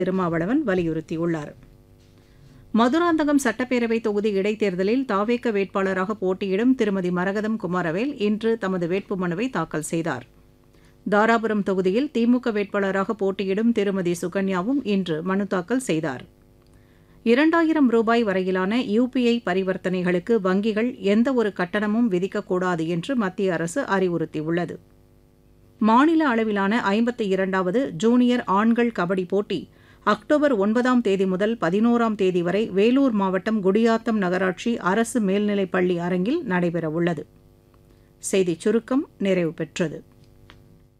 திருமாவளவன் வலியுறுத்தியுள்ளார் மதுராந்தகம் சட்டப்பேரவை தொகுதி இடைத்தேர்தலில் தாவேக்க வேட்பாளராக போட்டியிடும் திருமதி மரகதம் குமாரவேல் இன்று தமது வேட்புமனுவை தாக்கல் செய்தார் தாராபுரம் தொகுதியில் திமுக வேட்பாளராக போட்டியிடும் திருமதி சுகன்யாவும் இன்று மனு தாக்கல் செய்தார் இரண்டாயிரம் ரூபாய் வரையிலான யுபிஐ பரிவர்த்தனைகளுக்கு வங்கிகள் எந்த ஒரு கட்டணமும் விதிக்கக்கூடாது என்று மத்திய அரசு அறிவுறுத்தியுள்ளது மாநில அளவிலான ஐம்பத்தி இரண்டாவது ஜூனியர் ஆண்கள் கபடி போட்டி அக்டோபர் ஒன்பதாம் தேதி முதல் பதினோராம் தேதி வரை வேலூர் மாவட்டம் குடியாத்தம் நகராட்சி அரசு மேல்நிலைப் பள்ளி அரங்கில் நடைபெறவுள்ளது செய்திச் சுருக்கம் நிறைவு பெற்றது